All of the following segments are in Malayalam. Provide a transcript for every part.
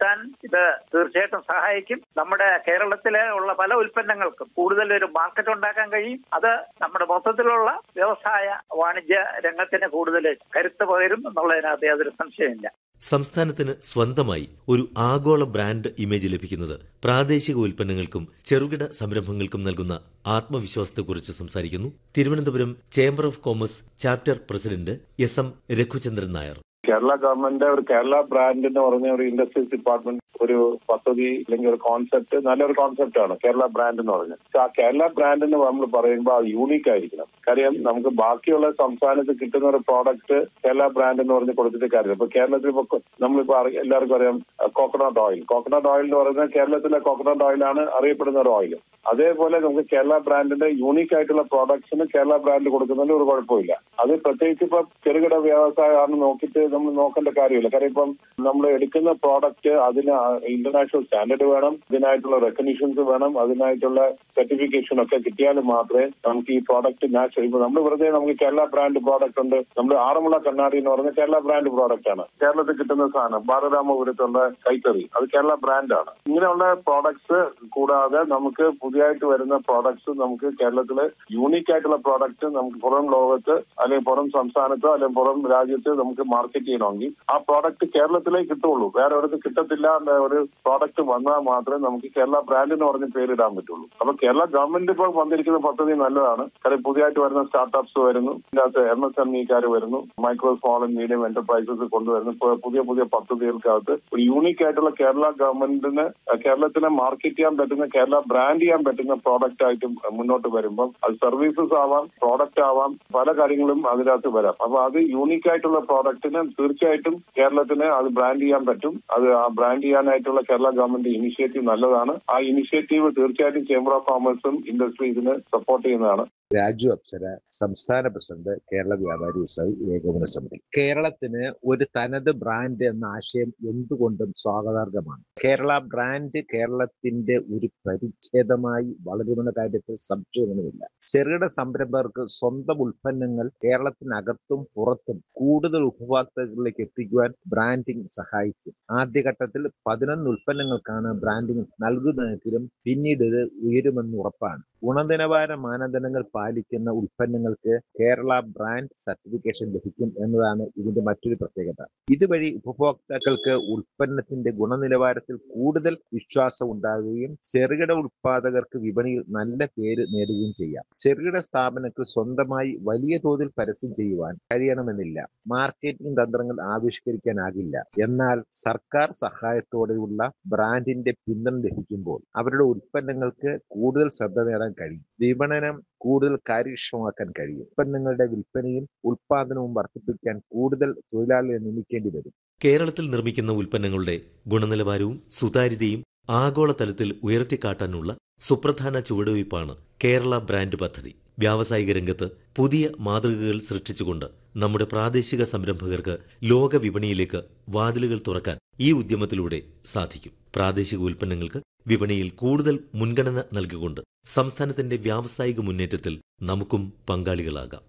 ഉയർത്താൻ ഇത് തീർച്ചയായിട്ടും സഹായിക്കും നമ്മുടെ കേരളത്തിലെ ഉള്ള പല ഉൽപ്പന്നങ്ങൾക്കും കൂടുതൽ ഒരു മാർക്കറ്റ് ഉണ്ടാക്കാൻ കഴിയും അത് നമ്മുടെ മൊത്തത്തിലുള്ള വ്യവസായ വാണിജ്യ രംഗത്തിന് കൂടുതൽ കരുത്ത് പകരും എന്നുള്ളതിനകത്ത് യാതൊരു സംശയമില്ല സംസ്ഥാനത്തിന് സ്വന്തമായി ഒരു ആഗോള ബ്രാൻഡ് ഇമേജ് ലഭിക്കുന്നത് പ്രാദേശിക ഉൽപ്പന്നങ്ങൾക്കും ചെറുകിട സംരംഭങ്ങൾക്കും നൽകുന്ന ആത്മവിശ്വാസത്തെക്കുറിച്ച് സംസാരിക്കുന്നു Thiruvananthapuram chamber of commerce chapter president S M Raghuchandran Nair Kerala government ഒരു കേരള ബ്രാൻഡ് എന്ന് പറഞ്ഞ ഒരു ഇൻഡസ്ട്രീസ് ഡിപ്പാർട്ട്മെന്റ് ഒരു പദ്ധതി അല്ലെങ്കിൽ ഒരു കോൺസെപ്റ്റ് നല്ലൊരു കോൺസെപ്റ്റ് ആണ് കേരള ബ്രാൻഡ് എന്ന് പറഞ്ഞത് പക്ഷെ ആ കേരള ബ്രാൻഡ് എന്ന് നമ്മൾ പറയുമ്പോൾ അത് യൂണീക്ക് ആയിരിക്കണം കാര്യം നമുക്ക് ബാക്കിയുള്ള സംസ്ഥാനത്ത് കിട്ടുന്ന ഒരു പ്രോഡക്റ്റ് കേരള ബ്രാൻഡ് എന്ന് പറഞ്ഞ് കൊടുത്തിട്ട് കാര്യമില്ല ഇപ്പൊ കേരളത്തിൽ ഇപ്പൊ നമ്മളിപ്പോ അറി- എല്ലാവർക്കും അറിയാം കോക്കനട്ട് ഓയിൽ കോക്കനട്ട് ഓയിൽ എന്ന് പറയുന്നത് കേരളത്തിലെ കോക്കനട്ട് ഓയിലാണ് അറിയപ്പെടുന്ന ഒരു ഓയിൽ അതേപോലെ നമുക്ക് കേരള ബ്രാൻഡിന്റെ യൂണീക്ക് ആയിട്ടുള്ള പ്രോഡക്ട്സിന് കേരള ബ്രാൻഡ് കൊടുക്കുന്നതിൽ ഒരു കുഴപ്പമില്ല അത് പ്രത്യേകിച്ച് ഇപ്പൊ ചെറുകിട വ്യവസായമാണ് നോക്കിയിട്ട് നമ്മൾ നോക്കേണ്ട കാര്യമില്ല കാര്യം ഇപ്പം നമ്മൾ എടുക്കുന്ന പ്രോഡക്റ്റ് അതിന് ഇന്റർനാഷണൽ സ്റ്റാൻഡേർഡ് വേണം ഇതിനായിട്ടുള്ള റെക്കഗ്നിഷൻസ് വേണം അതിനായിട്ടുള്ള സർട്ടിഫിക്കേഷൻ ഒക്കെ കിട്ടിയാൽ മാത്രമേ നമുക്ക് ഈ പ്രോഡക്റ്റ് മാച്ച് ഇപ്പൊ നമ്മൾ വെറുതെ നമുക്ക് കേരള ബ്രാൻഡ് പ്രോഡക്റ്റ് ഉണ്ട് നമ്മൾ ആറന്മുള കണ്ണാടി എന്ന് പറഞ്ഞ കേരള ബ്രാൻഡ് പ്രോഡക്റ്റ് ആണ് കേരളത്തിൽ കിട്ടുന്ന സാധനം ബാലരാമപുരത്തുള്ള കൈത്തറി അത് കേരള ബ്രാൻഡാണ് ഇങ്ങനെയുള്ള പ്രോഡക്ട്സ് കൂടാതെ നമുക്ക് പുതിയതായിട്ട് വരുന്ന പ്രോഡക്ട്സ് നമുക്ക് കേരളത്തിലെ യൂണീക്ക് ആയിട്ടുള്ള പ്രോഡക്റ്റ് നമുക്ക് പുറം ലോകത്ത് അല്ലെങ്കിൽ പുറം സംസ്ഥാനത്തോ അല്ലെങ്കിൽ പുറം രാജ്യത്ത് നമുക്ക് മാർക്കറ്റ് ചെയ്യണമെങ്കിൽ ആ പ്രോഡക്റ്റ് കേരളത്തിലേ കിട്ടുള്ളൂ വേറെ ഒരിടത്ത് കിട്ടത്തില്ല എന്ന ഒരു പ്രോഡക്റ്റ് വന്നാൽ മാത്രമേ നമുക്ക് കേരള ബ്രാൻഡ് എന്ന് പറഞ്ഞ് പേരിടാൻ പറ്റുള്ളൂ അപ്പൊ കേരള ഗവൺമെന്റ് ഇപ്പോൾ വന്നിരിക്കുന്ന പദ്ധതി നല്ലതാണ് കാര്യം പുതിയതായിട്ട് വരുന്ന സ്റ്റാർട്ടപ്സ് വരുന്നു ഇതിനകത്ത് എം എസ് എം ഇക്കാർ വരുന്നു micro small and medium enterprises കൊണ്ടുവരുന്നു ഇപ്പൊ പുതിയ പുതിയ പദ്ധതികൾക്കകത്ത് ഒരു യൂണീക്ക് ആയിട്ടുള്ള കേരള ഗവൺമെന്റിന് കേരളത്തിനെ മാർക്കറ്റ് ചെയ്യാൻ പറ്റുന്ന കേരള ബ്രാൻഡ് ചെയ്യാൻ പറ്റുന്ന പ്രോഡക്റ്റ് ആയിട്ട് മുന്നോട്ട് വരുമ്പം അത് സർവീസസ് ആവാം പ്രോഡക്റ്റ് ആവാം പല കാര്യങ്ങളും അതിനകത്ത് വരാം അപ്പൊ അത് യൂണീക്ക് ആയിട്ടുള്ള പ്രോഡക്റ്റിന് തീർച്ചയായിട്ടും കേരളത്തിന് അത് ബ്രാൻഡ് ചെയ്യാൻ പറ്റും അത് ആ ബ്രാൻഡ് ചെയ്യാനായിട്ടുള്ള കേരള ഗവൺമെന്റ് ഇനിഷ്യേറ്റീവ് നല്ലതാണ് ആ ഇനിഷ്യേറ്റീവ് തീർച്ചയായിട്ടും ചേംബർ ഓഫ് കോമേഴ്സും ഇൻഡസ്ട്രീസിന് സപ്പോർട്ട് ചെയ്യുന്നതാണ് രാജു അപ്സര സംസ്ഥാന പ്രസിഡന്റ് കേരള വ്യാപാരി വ്യവസായി ഏകോപന സമിതി കേരളത്തിന് ഒരു തനത് ബ്രാൻഡ് എന്ന ആശയം എന്തുകൊണ്ടും സ്വാഗതാർഹമാണ് കേരള ബ്രാൻഡ് കേരളത്തിന്റെ ഒരു പരിച്ഛേദമായി വളരുമെന്ന കാര്യത്തിൽ സംശയമൊന്നുമില്ല ചെറുകിട സംരംഭകർക്ക് സ്വന്തം ഉൽപ്പന്നങ്ങൾ കേരളത്തിനകത്തും പുറത്തും കൂടുതൽ ഉപഭോക്താക്കളിലേക്ക് എത്തിക്കുവാൻ ബ്രാൻഡിംഗ് സഹായിക്കും ആദ്യഘട്ടത്തിൽ പതിനൊന്ന് ഉൽപ്പന്നങ്ങൾക്കാണ് ബ്രാൻഡിംഗ് നൽകുന്നതെങ്കിലും പിന്നീട് ഇത് ഉയരുമെന്ന് ഉറപ്പാണ് ഗുണനിലവാര മാനദണ്ഡങ്ങൾ പാലിക്കുന്ന ഉൽപ്പന്നങ്ങൾക്ക് കേരള ബ്രാൻഡ് സർട്ടിഫിക്കേഷൻ ലഭിക്കും എന്നതാണ് ഇതിന്റെ മറ്റൊരു പ്രത്യേകത ഇതുവഴി ഉപഭോക്താക്കൾക്ക് ഉൽപ്പന്നത്തിന്റെ ഗുണനിലവാരത്തിൽ കൂടുതൽ വിശ്വാസം ഉണ്ടാകുകയും ചെറുകിട ഉൽപാദകർക്ക് വിപണിയിൽ നല്ല പേര് നേടുകയും ചെയ്യാം ചെറുകിട സ്ഥാപനങ്ങൾക്ക് സ്വന്തമായി വലിയ തോതിൽ പരസ്യം ചെയ്യുവാൻ കഴിയണമെന്നില്ല മാർക്കറ്റിംഗ് തന്ത്രങ്ങൾ ആവിഷ്കരിക്കാനാകില്ല എന്നാൽ സർക്കാർ സഹായത്തോടെയുള്ള ബ്രാൻഡിന്റെ പിന്തുണ ലഭിക്കുമ്പോൾ അവരുടെ ഉൽപ്പന്നങ്ങൾക്ക് കൂടുതൽ ശ്രദ്ധ നേടാൻ കഴിയും വിപണനം കൂടുതൽ കാര്യക്ഷമമാക്കാൻ കഴിയും ഉൽപ്പന്നങ്ങളുടെ വിൽപ്പനയും ഉൽപാദനവും വർദ്ധിപ്പിക്കാൻ കൂടുതൽ തൊഴിലാളികളെ നിയമിക്കേണ്ടി വരും കേരളത്തിൽ നിർമ്മിക്കുന്ന ഉൽപ്പന്നങ്ങളുടെ ഗുണനിലവാരവും സുതാര്യതയും ആഗോളതലത്തിൽ ഉയർത്തിക്കാട്ടാനുള്ള സുപ്രധാന ചുവടുവയ്പ്പാണ് കേരള ബ്രാൻഡ് പദ്ധതി വ്യാവസായിക രംഗത്ത് പുതിയ മാതൃകകൾ സൃഷ്ടിച്ചുകൊണ്ട് നമ്മുടെ പ്രാദേശിക സംരംഭകർക്ക് ലോക വിപണിയിലേക്ക് വാതിലുകൾ തുറക്കാൻ ഈ ഉദ്യമത്തിലൂടെ സാധിക്കും പ്രാദേശിക ഉൽപ്പന്നങ്ങൾക്ക് വിപണിയിൽ കൂടുതൽ മുൻഗണന നൽകിക്കൊണ്ട് സംസ്ഥാനത്തിന്റെ വ്യാവസായിക മുന്നേറ്റത്തിൽ നമുക്കും പങ്കാളികളാകാം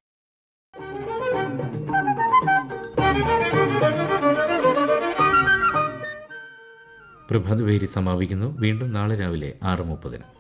പ്രഭാതവേരി സമാപിക്കുന്നു വീണ്ടും നാളെ രാവിലെ ആറ് മുപ്പതിന്